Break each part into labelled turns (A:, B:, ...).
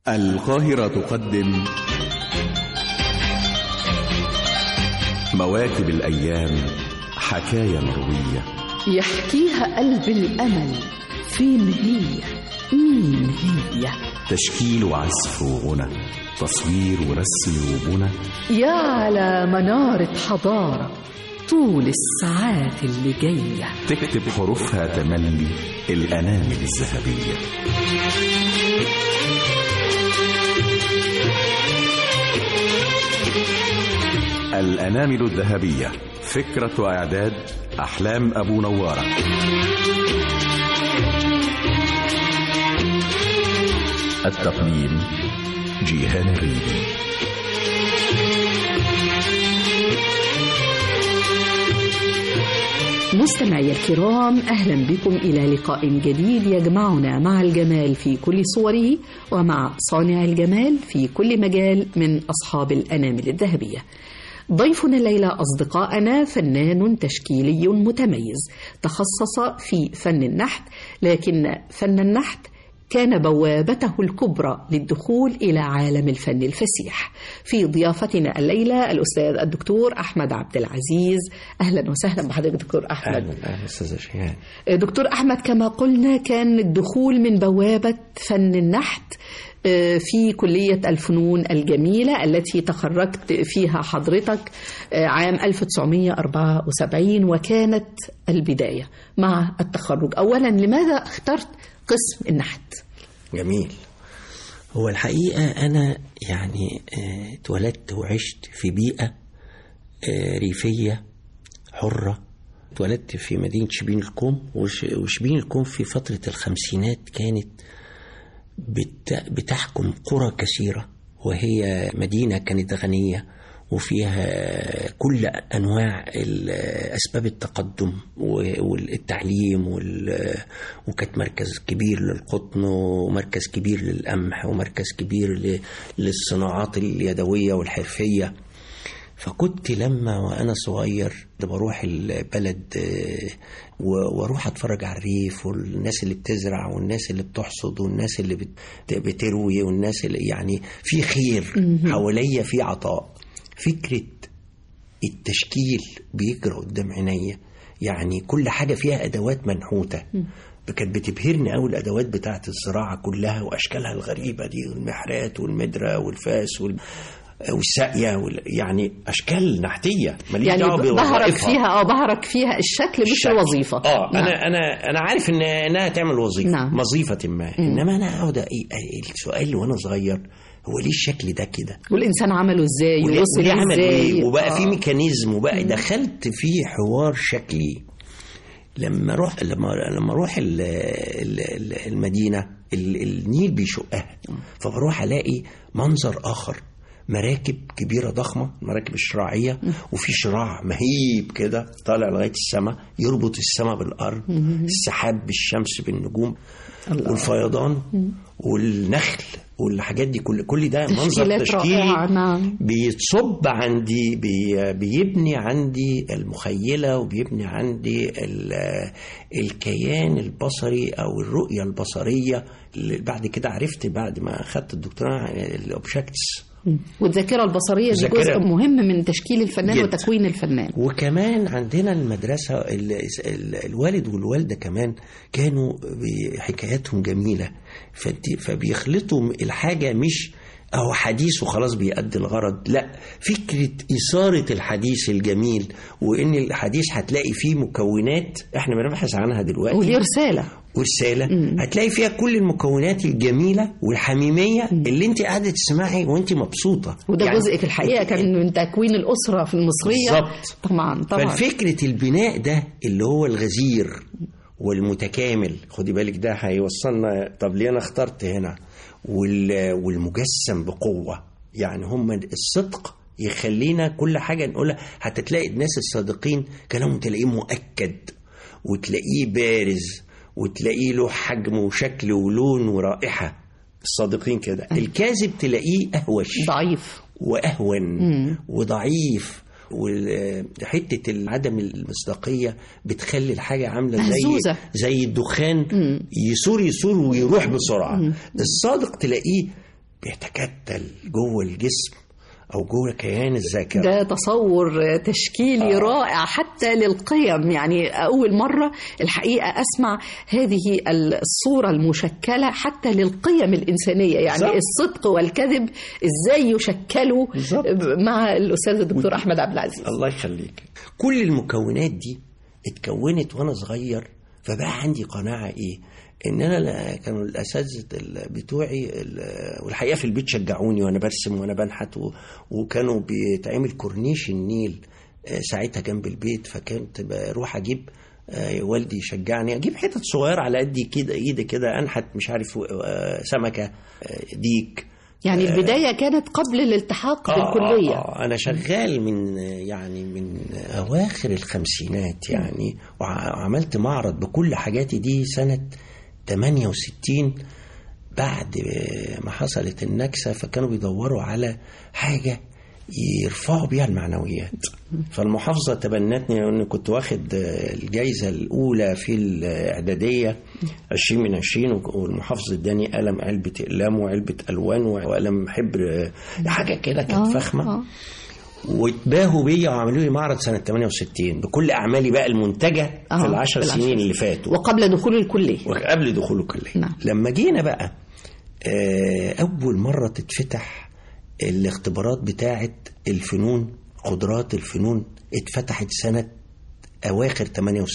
A: القاهرة تقدم مواكب الأيام حكاية مروية
B: يحكيها قلب الأمل فين هي مين هي
A: تشكيل وعزف وغنى تصوير ورسم وبنى
B: يا على منارة حضارة طول الساعات اللي جاية
A: تكتب حروفها تملي الأنامل الذهبية الأنامل الذهبية فكرة وإعداد أحلام أبو نوارة التقديم جيهان الريدي
B: مستمعي الكرام أهلا بكم إلى لقاء جديد يجمعنا مع الجمال في كل صوره ومع صانع الجمال في كل مجال من أصحاب الأنامل الذهبية ضيفنا الليلة أصدقائنا فنان تشكيلي متميز تخصص في فن النحت لكن فن النحت كان بوابته الكبرى للدخول إلى عالم الفن الفسيح في ضيافتنا الليلة الأستاذ الدكتور أحمد عبد العزيز أهلا وسهلا بحضرتك دكتور أحمد
C: اهلا اهلا استاذ شيهان
B: دكتور أحمد كما قلنا كان الدخول من بوابة فن النحت في كلية الفنون الجميلة التي تخرجت فيها حضرتك عام 1974 وكانت البداية مع التخرج أولا لماذا اخترت قسم النحت
C: جميل هو الحقيقة أنا يعني آه، اتولدت وعشت في بيئة آه، ريفية حرة اتولدت في مدينة شبين الكوم وش- وشبين الكوم في فترة الخمسينات كانت بت- بتحكم قرى كثيرة وهي مدينة كانت غنية وفيها كل أنواع ال- أسباب التقدم و- والتعليم وال- وكانت مركز كبير للقطن ومركز كبير للقمح ومركز كبير ل- للصناعات اليدوية والحرفية فكنت لما وانا صغير كنت بروح البلد آه، و- واروح اتفرج على الريف والناس اللي بتزرع والناس اللي بتحصد والناس اللي بت- بتروي والناس اللي يعني في خير حواليا في عطاء فكره التشكيل بيجرى قدام عينيا يعني كل حاجه فيها ادوات منحوته كانت بتبهرني قوي الادوات بتاعت الزراعه كلها واشكالها الغريبه دي والمحرات والمدره والفاس وال... والساقيه وال... يعني اشكال نحتيه ماليش
B: يعني
C: دعوه
B: بهرك
C: بوظائفها.
B: فيها اه بهرك فيها الشكل مش
C: الشكل.
B: الوظيفة
C: اه
B: نعم.
C: انا انا انا عارف ان انها تعمل وظيفه
B: نعم.
C: وظيفه ما انما انا اقعد أ- أ- السؤال اللي وانا صغير هو ليه الشكل ده كده
B: والإنسان عمله إزاي
C: وليه-
B: ووصل
C: وليه عمل
B: إزاي
C: ايه وبقى
B: آه.
C: في ميكانيزم وبقى دخلت في حوار شكلي لما اروح لما لما اروح ال- ال- ال- المدينه ال- النيل بيشقها فبروح الاقي منظر اخر مراكب كبيره ضخمه المراكب الشراعيه وفي شراع مهيب كده طالع لغايه السماء يربط السماء بالارض السحاب بالشمس بالنجوم
B: الله.
C: والفيضان والنخل والحاجات دي كل كل ده منظر
B: تشكيلات
C: تشكيلي
B: رائعة نعم
C: بيتصب عندي بي بيبني عندي المخيلة وبيبني عندي ال- الكيان البصري أو الرؤية البصرية اللي بعد كده عرفت بعد ما أخدت الدكتوراه الأوبجكتس
B: والذاكرة البصرية دي
C: الذاكرة-
B: جزء مهم من تشكيل الفنان
C: جدا.
B: وتكوين الفنان
C: وكمان عندنا المدرسة ال- ال- الوالد والوالدة كمان كانوا بي- حكاياتهم جميلة فانت- فبيخلطوا الحاجة مش أو حديث وخلاص بيأدي الغرض لا فكرة إثارة الحديث الجميل وإن الحديث هتلاقي فيه مكونات إحنا بنبحث عنها دلوقتي
B: ودي رسالة
C: ورسالة هتلاقي فيها كل المكونات الجميلة والحميمية اللي انت قاعدة تسمعي وانت مبسوطة
B: وده
C: يعني
B: جزء في الحقيقة كان من تكوين الأسرة في المصرية
C: بالظبط.
B: طبعا طبعا
C: فالفكرة البناء ده اللي هو الغزير والمتكامل خدي بالك ده هيوصلنا طب ليه انا اخترت هنا وال- والمجسم بقوة يعني هم الصدق يخلينا كل حاجة نقولها حتى تلاقي الناس الصادقين كلامهم تلاقيه مؤكد وتلاقيه بارز وتلاقيه له حجم وشكل ولون ورائحة الصادقين كده الكاذب تلاقيه أهوش
B: ضعيف
C: واهون وضعيف وحته عدم المصداقيه بتخلي الحاجه عامله زي
B: مهزوزة.
C: زي الدخان يسور يسور ويروح بسرعه الصادق تلاقيه بيتكتل جوه الجسم او جوه كيان الذاكره
B: ده تصور تشكيلي
C: آه.
B: رائع حتى للقيم يعني أول مرة الحقيقة أسمع هذه الصورة المشكلة حتى للقيم الإنسانية يعني
C: بالظبط.
B: الصدق والكذب إزاي يشكلوا
C: بالظبط.
B: مع الأستاذ الدكتور أحمد عبد العزيز
C: الله يخليك كل المكونات دي اتكونت وانا صغير فبقى عندي قناعه ايه ان انا لا- كانوا الاساتذه ال- بتوعي ال- والحقيقه في البيت شجعوني وانا برسم وانا بنحت و- وكانوا بيتعمل كورنيش النيل آه، ساعتها جنب البيت فكنت بروح اجيب آه، والدي يشجعني اجيب حتت صغيره على قد كده ايدي كده انحت مش عارف آه، سمكه آه، ديك
B: يعني البداية كانت قبل الالتحاق بالكلية
C: آه آه أنا شغال من يعني من أواخر الخمسينات يعني وع- وعملت معرض بكل حاجاتي دي سنة 68 بعد ما حصلت النكسة فكانوا بيدوروا على حاجة يرفعوا بيها المعنويات فالمحافظة تبنتني لأن كنت واخد الجايزة الأولى في الإعدادية 20 من 20 والمحافظة اداني قلم علبة أقلام وعلبة ألوان وقلم حبر حاجة كده كانت
B: آه،
C: فخمة
B: آه.
C: واتباهوا بيا وعملوا لي معرض سنة 68 بكل أعمالي بقى المنتجة
B: آه،
C: في العشر
B: في العشر
C: سنين اللي فاتوا
B: وقبل دخول الكلية
C: وقبل دخول الكلية
B: نعم.
C: لما جينا بقى آه، أول مرة تتفتح الاختبارات بتاعة الفنون قدرات الفنون اتفتحت سنة أواخر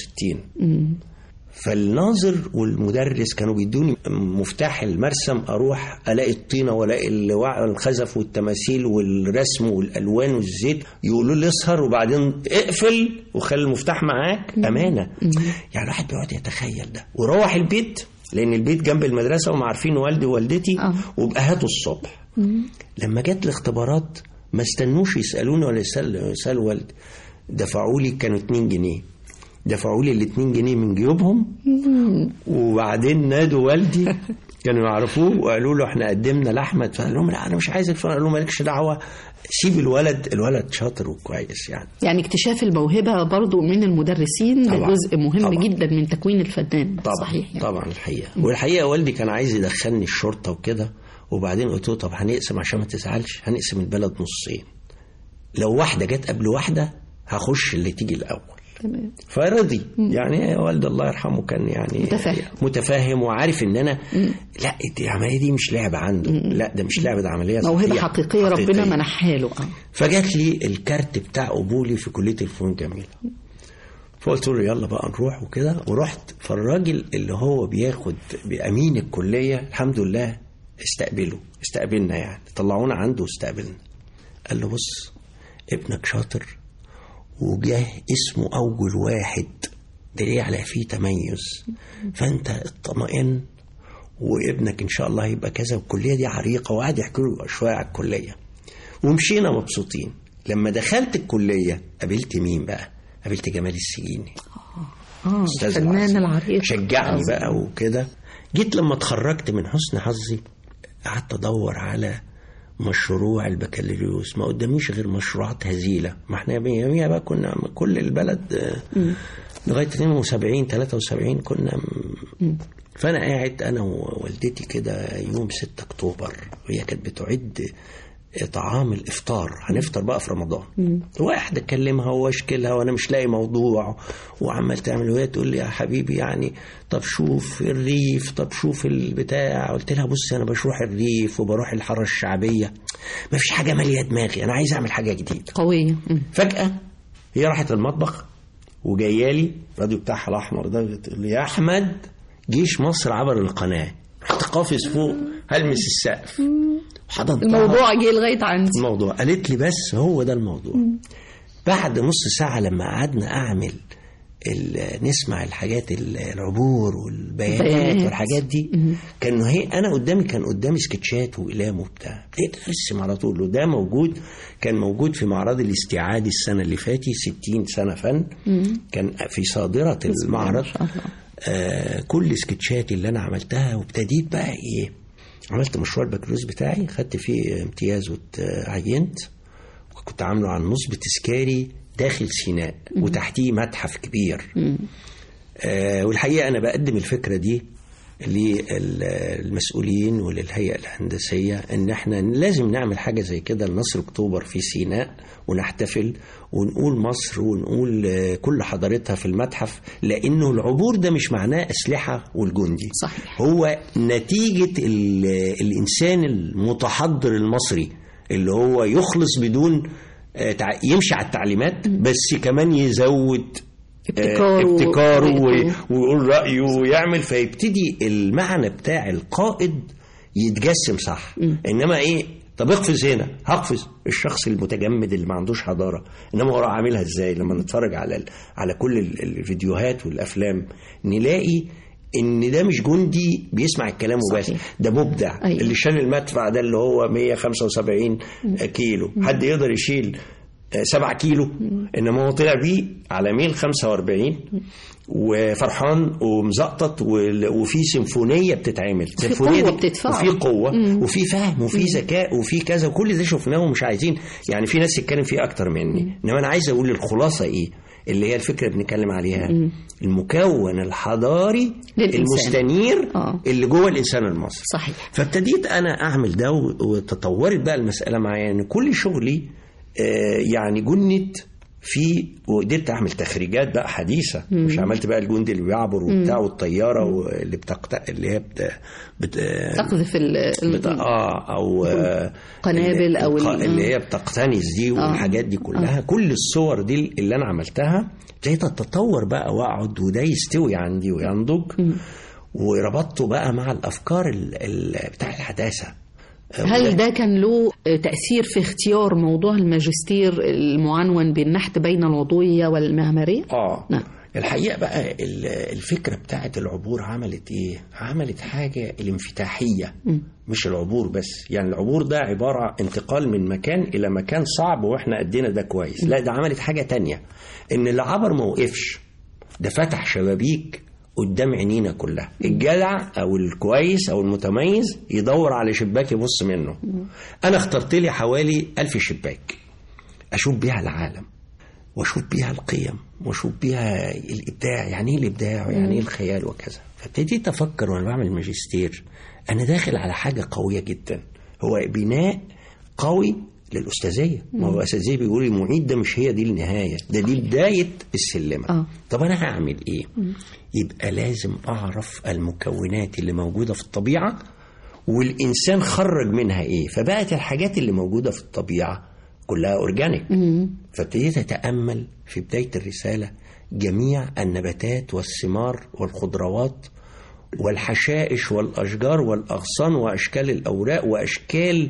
C: 68 فالناظر والمدرس كانوا بيدوني مفتاح المرسم اروح الاقي الطينه والاقي الوع- الخزف والتماثيل والرسم والالوان والزيت يقولوا لي اسهر وبعدين اقفل وخلي المفتاح معاك امانه يعني الواحد بيقعد يتخيل ده وروح البيت لان البيت جنب المدرسه وهم عارفين والدي ووالدتي
B: آه.
C: وابقى هاتوا الصبح لما جت الاختبارات ما استنوش يسالوني ولا يسالوا يسالوا والدي دفعوا لي كانوا 2 جنيه دفعوا لي ال 2 جنيه من جيوبهم وبعدين نادوا والدي كانوا يعرفوه وقالوا له احنا قدمنا لاحمد فقال لهم لا انا مش عايز الفن قال لهم مالكش دعوه سيب الولد الولد شاطر وكويس يعني
B: يعني اكتشاف الموهبة برضو من المدرسين ده
C: طبعاً.
B: جزء مهم
C: طبعاً.
B: جدا من تكوين الفنان
C: طبعا
B: صحيح يعني.
C: طبعا الحقيقه والحقيقه والدي كان عايز يدخلني الشرطه وكده وبعدين قلت له طب هنقسم عشان ما تزعلش هنقسم البلد نصين لو واحده جت قبل واحده هخش اللي تيجي الاول
B: تمام
C: فرضي يعني والد الله يرحمه كان يعني
B: متفاهم.
C: متفاهم وعارف ان انا لا دي العمليه دي مش لعبه عنده لا ده مش لعبه ده عمليه
B: موهبة
C: صحية.
B: حقيقية ربنا منحها له آه.
C: فجات لي الكارت بتاع قبولي في كليه الفنون الجميله فقلت له يلا بقى نروح وكده ورحت فالراجل اللي هو بياخد بامين الكليه الحمد لله استقبله استقبلنا يعني طلعونا عنده واستقبلنا قال له بص ابنك شاطر وجاه اسمه اول واحد دليل على فيه تميز فانت اطمئن وابنك ان شاء الله هيبقى كذا والكليه دي عريقه وقعد يحكي له شويه على الكليه ومشينا مبسوطين لما دخلت الكليه قابلت مين بقى قابلت جمال السجيني
B: اه
C: أستاذ
B: الفنان
C: العظيم.
B: العريق
C: شجعني
B: عظيم.
C: بقى وكده جيت لما اتخرجت من حسن حظي قعدت ادور على مشروع البكالوريوس ما قداميش غير مشروعات هزيله ما احنا يوميها بقى كنا كل البلد آه، لغايه 72 73 كنا م- فانا قاعد انا ووالدتي كده يوم 6 اكتوبر وهي كانت بتعد طعام الافطار هنفطر بقى في رمضان واحد اكلمها واشكلها وانا مش لاقي موضوع وعمال تعمل وهي تقول لي يا حبيبي يعني طب شوف الريف طب شوف البتاع قلت لها بص انا بروح الريف وبروح الحاره الشعبيه ما فيش حاجه ماليه دماغي انا عايز اعمل حاجه جديده
B: قوية مم.
C: فجاه هي راحت المطبخ وجايه لي الراديو بتاعها الاحمر ده بتقول لي يا احمد جيش مصر عبر القناه رحت قافز فوق هلمس السقف وحضنتها
B: الموضوع جه لغاية عندي
C: الموضوع قالت لي بس هو ده الموضوع بعد نص ساعة لما قعدنا أعمل ال- نسمع الحاجات ال- العبور والبيانات
B: بيانات.
C: والحاجات دي كان هي انا قدامي كان قدامي سكتشات واقلام وبتاع بقيت ارسم على طول وده موجود كان موجود في معرض الاستيعاد السنه اللي فاتت 60 سنه فن كان في صادره المعرض
B: شاء الله.
C: آه كل سكتشاتي اللي انا عملتها وابتديت بقى ايه عملت مشروع البكالوريوس بتاعي خدت فيه امتياز وتعينت وكنت عامله عن نصب تذكاري داخل سيناء وتحتيه متحف كبير آه والحقيقه انا بقدم الفكره دي للمسؤولين وللهيئة الهندسية ان احنا لازم نعمل حاجة زي كده لنصر اكتوبر في سيناء ونحتفل ونقول مصر ونقول آه، كل حضارتها في المتحف لانه العبور ده مش معناه اسلحة والجندي
B: صحيح.
C: هو نتيجة ال- الانسان المتحضر المصري اللي هو يخلص بدون آه، تع- يمشي على التعليمات بس كمان يزود
B: ابتكاره
C: آه، ابتكاره
B: ورؤيته.
C: و- ويقول رأيه ويعمل فيبتدي المعنى بتاع القائد يتجسم صح انما ايه طب اقفز هنا هقفز الشخص المتجمد اللي ما عندوش حضاره انما هو راح عاملها ازاي لما نتفرج على ال- على كل ال- الفيديوهات والافلام نلاقي ان ده مش جندي بيسمع الكلام وبس
B: صحيح.
C: ده مبدع
B: أيوة.
C: اللي شال المدفع ده اللي هو 175 كيلو حد يقدر يشيل آه، سبعة كيلو انما هو طلع بيه على ميل 45 وفرحان ومزقطط وال- وفي سيمفونيه بتتعمل سيمفونيه
B: قوة
C: دي-
B: بتدفعه.
C: وفي قوه وفي فهم وفي ذكاء وفي كذا وكل ده شفناه ومش عايزين يعني في ناس تتكلم فيه اكتر مني انما انا عايز اقول الخلاصه ايه اللي هي الفكره اللي بنتكلم عليها المكون الحضاري
B: للإنسان.
C: المستنير
B: آه.
C: اللي جوه الانسان المصري
B: صحيح
C: فابتديت انا اعمل ده و- وتطورت بقى المساله معايا ان كل شغلي آه، يعني جنت في وقدرت اعمل تخريجات بقى حديثه مش عملت بقى الجندي اللي بيعبر وبتاع والطياره واللي بتقت... اللي هي بت... بت...
B: تقذف ال-
C: بت...
B: ال-
C: اه او آه،
B: قنابل
C: اللي-
B: أو ال-
C: الق- اللي هي بتقتنص دي والحاجات دي كلها كل الصور دي اللي انا عملتها ابتديت اتطور بقى واقعد وده يستوي عندي وينضج وربطته بقى مع الافكار ال... ال... بتاع الحداثه
B: هل ده كان له تأثير في اختيار موضوع الماجستير المعنون بالنحت بين العضوية والمعمارية؟
C: اه
B: نعم.
C: الحقيقه بقى ال- الفكره بتاعت العبور عملت ايه عملت حاجه الانفتاحيه مش العبور بس يعني العبور ده عباره انتقال من مكان الى مكان صعب واحنا ادينا ده كويس لا ده عملت حاجه تانية ان اللي عبر ما وقفش ده فتح شبابيك قدام عينينا كلها الجدع او الكويس او المتميز يدور على شباك يبص منه انا اخترت لي حوالي ألف شباك اشوف بيها العالم واشوف بيها القيم واشوف بيها الابداع يعني ايه الابداع ويعني ايه الخيال وكذا فابتديت افكر وانا بعمل ماجستير انا داخل على حاجه قويه جدا هو بناء قوي للاستاذيه ما هو اساتذه بيقول المعيد ده مش هي دي النهايه ده دي بدايه السلمه
B: آه.
C: طب انا هعمل ايه يبقى لازم اعرف المكونات اللي موجوده في الطبيعه والانسان خرج منها ايه فبقت الحاجات اللي موجوده في الطبيعه كلها اورجانيك فابتديت اتامل في بدايه الرساله جميع النباتات والثمار والخضروات والحشائش والاشجار والاغصان واشكال الاوراق واشكال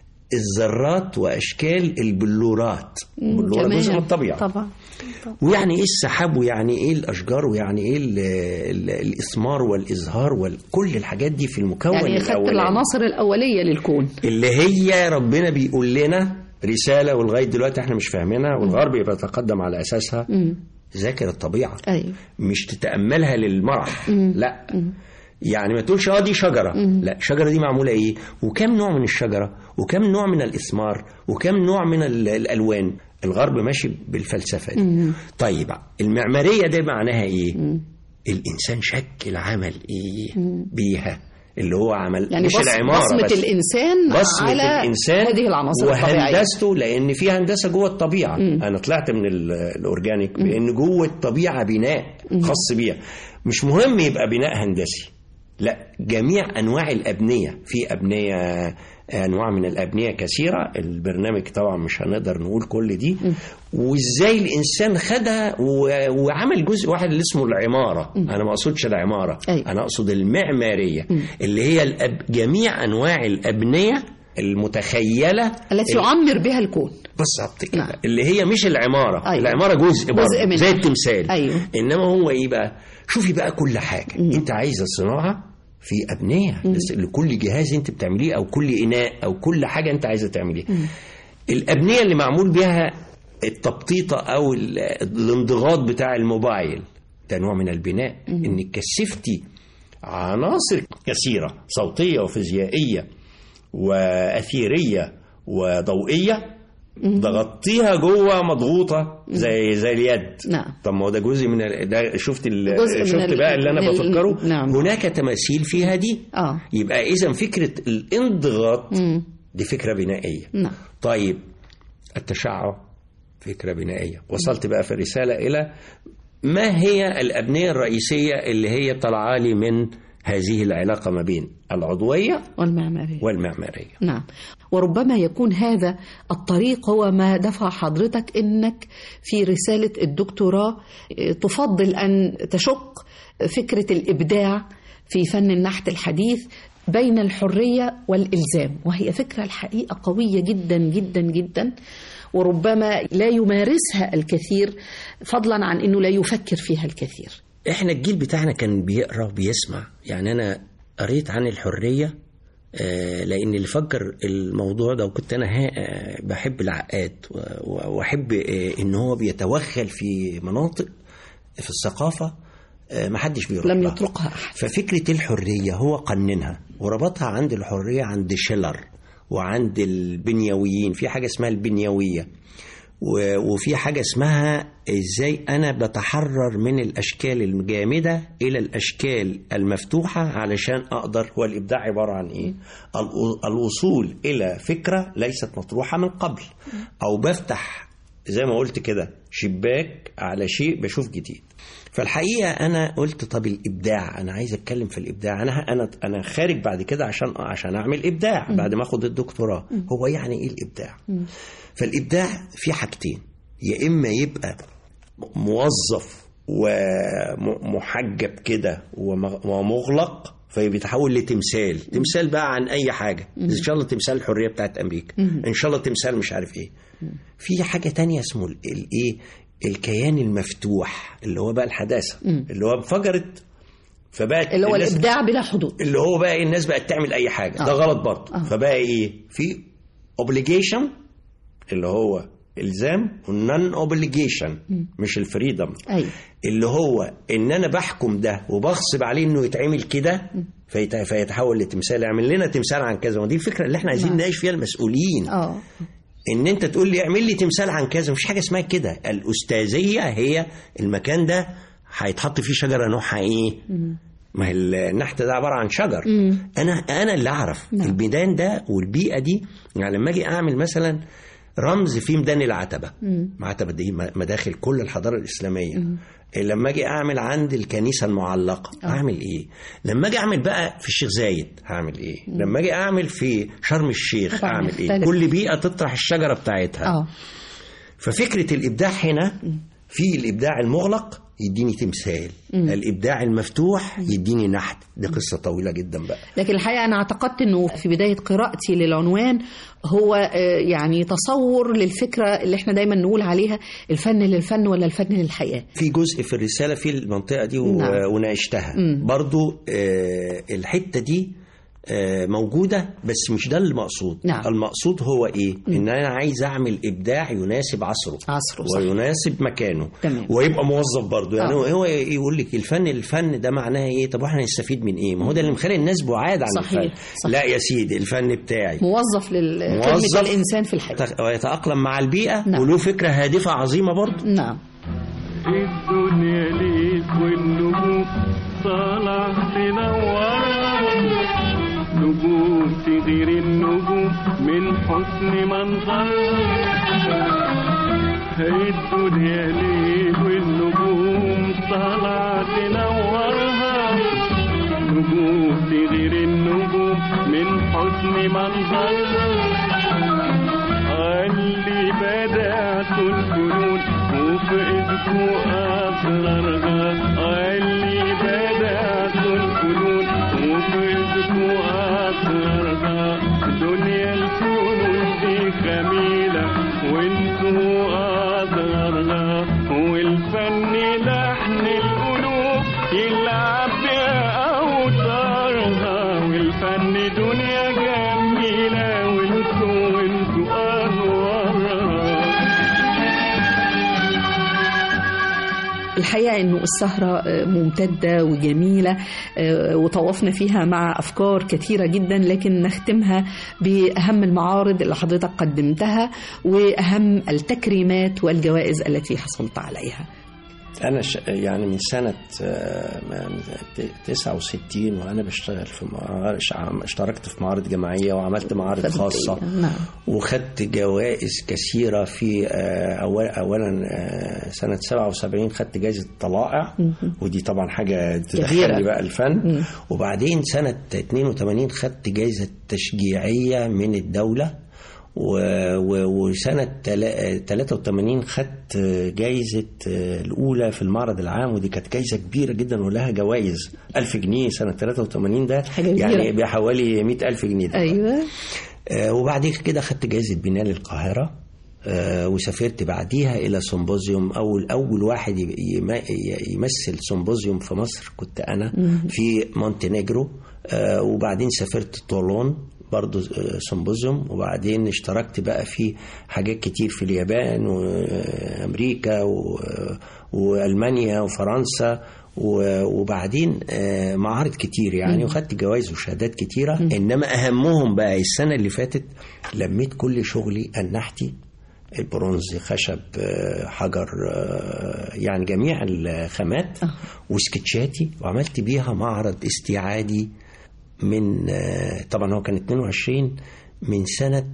C: الذرات واشكال البلورات البلورة
B: كمان.
C: جزء من الطبيعه
B: طبعا
C: ويعني ايه السحاب ويعني ايه الاشجار ويعني ايه ال- ال- الاثمار والازهار وكل الحاجات دي في المكون
B: يعني خدت
C: الاولاني
B: العناصر الأولية للكون
C: اللي هي ربنا بيقول لنا رساله ولغايه دلوقتي احنا مش فاهمينها والغرب بيتقدم على اساسها ذاكر الطبيعه
B: أيوه
C: مش تتاملها للمرح لا يعني ما تقولش اه دي شجره لا الشجره دي معموله ايه وكم نوع من الشجره وكم نوع من الاثمار وكم نوع من ال- الالوان الغرب ماشي بالفلسفه دي طيب المعماريه ده معناها ايه الانسان شكل عمل ايه بيها اللي هو عمل
B: يعني
C: مش
B: بص
C: العماره
B: بصمة
C: بس
B: الإنسان
C: بصمة
B: على
C: الإنسان
B: هذه العناصر الطبيعية
C: وهندسته لأن في هندسة جوه الطبيعة أنا طلعت من ال- الأورجانيك بأن جوه الطبيعة بناء خاص بيها مش مهم يبقى بناء هندسي لا جميع أنواع الأبنية في أبنية أنواع من الأبنية كثيرة البرنامج طبعا مش هنقدر نقول كل دي وإزاي الإنسان خدها و- وعمل جزء واحد اللي اسمه العمارة أنا ما أقصدش العمارة
B: أيوة.
C: أنا أقصد المعمارية اللي هي الأب... جميع أنواع الأبنية المتخيلة
B: التي يعمر بها الكون
C: بالظبط كده
B: نعم.
C: اللي هي مش العمارة
B: أيوة.
C: العمارة جزء, برضه،
B: جزء منها.
C: زي التمثال
B: أيوة.
C: إنما هو إيه بقى شوفي بقى كل حاجة أنت عايزة صناعة في أبنية بس لكل جهاز أنت بتعمليه أو كل إناء أو كل حاجة أنت عايزة تعمليها الأبنية اللي معمول بها التبطيطة أو ال- الانضغاط بتاع الموبايل ده نوع من البناء إنك كثفتي عناصر كثيرة صوتية وفيزيائية وأثيرية وضوئية ضغطتيها جوه مضغوطه زي زي اليد
B: نعم.
C: طب ما هو ده جزء من ال... ده شفت ال...
B: جزء من
C: شفت
B: ال-
C: بقى اللي انا
B: من ال-
C: بفكره
B: نعم.
C: هناك تماثيل فيها دي
B: اه
C: يبقى اذا فكره الانضغاط
B: مم.
C: دي فكره بنائيه
B: نعم
C: طيب التشعع فكرة بنائية وصلت بقى في الرسالة إلى ما هي الأبنية الرئيسية اللي هي طالعة لي من هذه العلاقة ما بين العضوية
B: والمعمارية
C: والمعمارية
B: نعم وربما يكون هذا الطريق هو ما دفع حضرتك انك في رساله الدكتوراه اه، تفضل ان تشق فكره الابداع في فن النحت الحديث بين الحريه والالزام وهي فكره الحقيقه قويه جدا جدا جدا وربما لا يمارسها الكثير فضلا عن انه لا يفكر فيها الكثير
C: إحنا الجيل بتاعنا كان بيقرأ وبيسمع يعني أنا قريت عن الحرية آه، لأن اللي فكر الموضوع ده وكنت أنا ها- آه، بحب العقاد و- و- وأحب آه، إن هو بيتوغل في مناطق في الثقافة آه، محدش بيروح
B: لم
C: لها.
B: يطرقها احد
C: ففكرة الحرية هو قننها وربطها عند الحرية عند شيلر وعند البنيويين في حاجة اسمها البنيوية و- وفي حاجة اسمها ازاي انا بتحرر من الاشكال الجامدة الى الاشكال المفتوحة علشان اقدر هو الابداع عبارة عن ايه الو- الوصول الى فكرة ليست مطروحة من قبل او بفتح زي ما قلت كده شباك على شيء بشوف جديد فالحقيقه انا قلت طب الابداع انا عايز اتكلم في الابداع انا انا انا خارج بعد كده عشان عشان اعمل ابداع بعد ما اخد الدكتوراه هو يعني ايه الابداع فالابداع في حاجتين يا اما يبقى موظف ومحجب كده وم- ومغلق فبيتحول لتمثال تمثال بقى عن اي حاجه ان شاء الله تمثال الحريه بتاعت امريكا ان شاء الله تمثال مش عارف ايه في حاجه تانية اسمه ال- الايه الكيان المفتوح اللي هو بقى الحداثه اللي هو انفجرت فبقت
B: اللي هو
C: الناس-
B: الابداع بلا حدود
C: اللي هو بقى إيه، الناس بقت تعمل اي حاجه
B: آه.
C: ده غلط برضه
B: آه.
C: فبقى ايه في اوبليجيشن اللي هو الزام والنون اوبليجيشن مش الفريدم
B: ايوه
C: اللي هو ان انا بحكم ده وبغصب عليه انه يتعمل كده فيت- فيتحول لتمثال اعمل لنا تمثال عن كذا ودي الفكره اللي احنا عايزين
B: نعم.
C: نعيش فيها المسؤولين
B: اه
C: ان انت تقول لي اعمل لي تمثال عن كذا مفيش حاجه اسمها كده الاستاذيه هي المكان ده هيتحط فيه شجره نوعها ايه ما هي النحت ده عباره عن شجر انا انا اللي اعرف
B: نعم.
C: الميدان ده والبيئه دي يعني لما اجي اعمل مثلا رمز في ميدان العتبه العتبه دي مداخل كل الحضاره الاسلاميه لما اجي اعمل عند الكنيسه المعلقه اعمل ايه لما اجي اعمل بقى في الشيخ زايد هعمل ايه لما اجي اعمل في شرم الشيخ
B: طبعاً
C: اعمل ايه
B: يختلف.
C: كل بيئه تطرح الشجره بتاعتها
B: اه
C: ففكرة الإبداع هنا في الإبداع المغلق يديني تمثال الإبداع المفتوح يديني نحت دي قصة طويلة جدا بقى
B: لكن الحقيقة أنا اعتقدت أنه في بداية قراءتي للعنوان هو آه، يعني تصور للفكرة اللي احنا دايما نقول عليها الفن للفن ولا الفن للحياة
C: في جزء في الرسالة في المنطقة دي و-
B: نعم.
C: وناقشتها برضو آه، الحتة دي آه، موجودة بس مش ده المقصود
B: نعم.
C: المقصود هو ايه ان انا عايز اعمل ابداع يناسب عصره
B: عصره، صح.
C: ويناسب مكانه
B: تمام.
C: ويبقى موظف برضه يعني
B: آه.
C: هو يقول لك الفن الفن ده معناه ايه طب واحنا نستفيد من ايه ما هو ده اللي مخلي الناس بعاد عن
B: صحيح،
C: الفن
B: صحيح.
C: لا يا سيدي الفن بتاعي
B: موظف لخدمة
C: موظف.
B: الإنسان في الحياة
C: يت- ويتأقلم مع البيئة
B: نعم.
C: وله فكرة هادفة عظيمة برضه
B: نعم
D: الدنيا ليك والنجوم طالع تنور نجوم تغير النجوم من حسن منظرها الدنيا ليك والنجوم طالع تنورها نجوم تغير النجوم من حسن منظرها اللي بدأت الفنون وفي ايدكو اسرارها اللي بدأت الفنون وفي ايدكو اسرارها دنيا الفنون دي جميلة وانتو اصغرها والفن لحن القلوب يلعب بأوتارها والفن دنيا جميلة وانتو وانتو أنوارها
B: والحقيقة أنه السهرة آه، ممتدة وجميلة آه، وطوفنا فيها مع أفكار كثيرة جدا لكن نختمها بأهم المعارض اللي حضرتك قدمتها وأهم التكريمات والجوائز التي حصلت عليها
C: أنا ش... يعني من سنة آه، من ت- 69 وأنا بشتغل في معارض اشتركت في معارض جماعية وعملت معارض خاصة
B: نعم
C: وخدت جوائز كثيرة في آه، أول أولا آه، سنة 77 خدت جائزة طلائع ودي طبعا حاجة
B: كبيرة.
C: تدخلني بقى الفن وبعدين سنة 82 خدت جائزة تشجيعية من الدولة و- و- وسنة تلا- 83 خدت جايزة الأولى في المعرض العام ودي كانت جايزة كبيرة جدا ولها جوائز 1000 جنيه سنة 83 ده
B: حاجة كبيرة.
C: يعني بحوالي 100 ألف جنيه دلوقتي.
B: أيوة
C: آه، وبعد كده خدت جائزة بناء القاهرة آه، وسافرت بعديها إلى سيمبوزيوم أول أول واحد ي- يم- يمثل سيمبوزيوم في مصر كنت أنا في مونتينيجرو آه، وبعدين سافرت طولون برضو آه، سيمبوزيوم وبعدين اشتركت بقى في حاجات كتير في اليابان وأمريكا و- وألمانيا وفرنسا و- وبعدين آه، معارض كتير يعني وخدت جوائز وشهادات كتيرة إنما أهمهم بقى السنة اللي فاتت لميت كل شغلي النحتي البرونز خشب آه، حجر آه، يعني جميع الخامات وسكتشاتي وعملت بيها معرض استيعادي من آه، طبعا هو كان 22 من سنة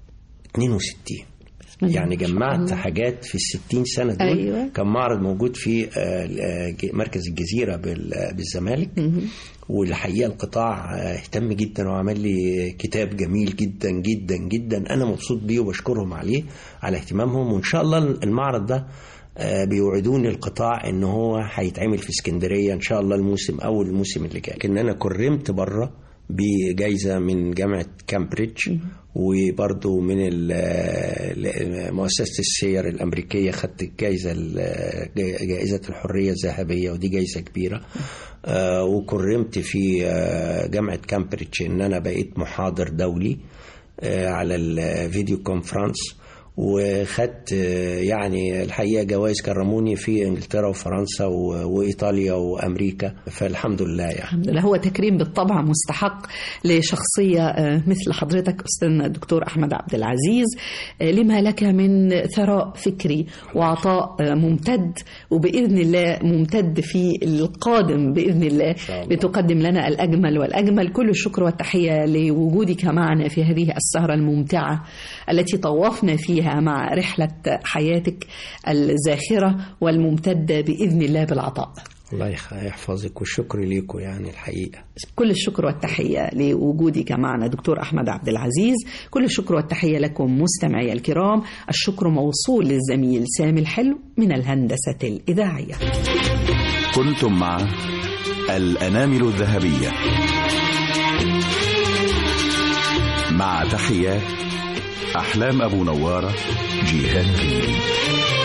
C: 62
B: الله
C: يعني
B: ما شاء
C: جمعت
B: الله.
C: حاجات في الستين سنة دول
B: أيوة.
C: كان معرض موجود في آه، آه، ج- مركز الجزيرة بال- آه، بالزمالك والحقيقة القطاع آه، اهتم جدا وعمل لي كتاب جميل جدا جدا جدا أنا مبسوط بيه وبشكرهم عليه على اهتمامهم وإن شاء الله المعرض ده آه، بيوعدوني القطاع ان هو هيتعمل في اسكندريه ان شاء الله الموسم اول الموسم اللي جاي لكن انا كرمت بره بجائزه من جامعه كامبريدج وبرضه من ال- ال- مؤسسه السير الامريكيه خدت الجائزه ال- جائزه الحريه الذهبيه ودي جائزه كبيره آه، وكرمت في آه، جامعه كامبريدج ان انا بقيت محاضر دولي آه، على الفيديو كونفرنس وخدت آه، يعني الحقيقه جوائز كرموني في انجلترا وفرنسا و- وايطاليا وامريكا فالحمد لله يعني
B: الحمد لله هو تكريم بالطبع مستحق لشخصية آه، مثل حضرتك أستاذنا الدكتور أحمد عبد العزيز آه، لما لك من ثراء فكري وعطاء آه، ممتد وبإذن الله ممتد في القادم بإذن الله
C: شاء الله.
B: لتقدم لنا الأجمل والأجمل كل الشكر والتحية لوجودك معنا في هذه السهرة الممتعة التي طوفنا فيها مع رحلة حياتك الزاخرة والممتدة بإذن الله بالعطاء
C: الله يخ- يحفظك والشكر ليكم يعني الحقيقه
B: كل الشكر والتحية لوجودك معنا دكتور أحمد عبد العزيز كل الشكر والتحية لكم مستمعي الكرام الشكر موصول للزميل سامي الحلو من الهندسة الإذاعية
A: كنتم مع الأنامل الذهبية مع تحيات أحلام أبو نوارة جيهان ريدي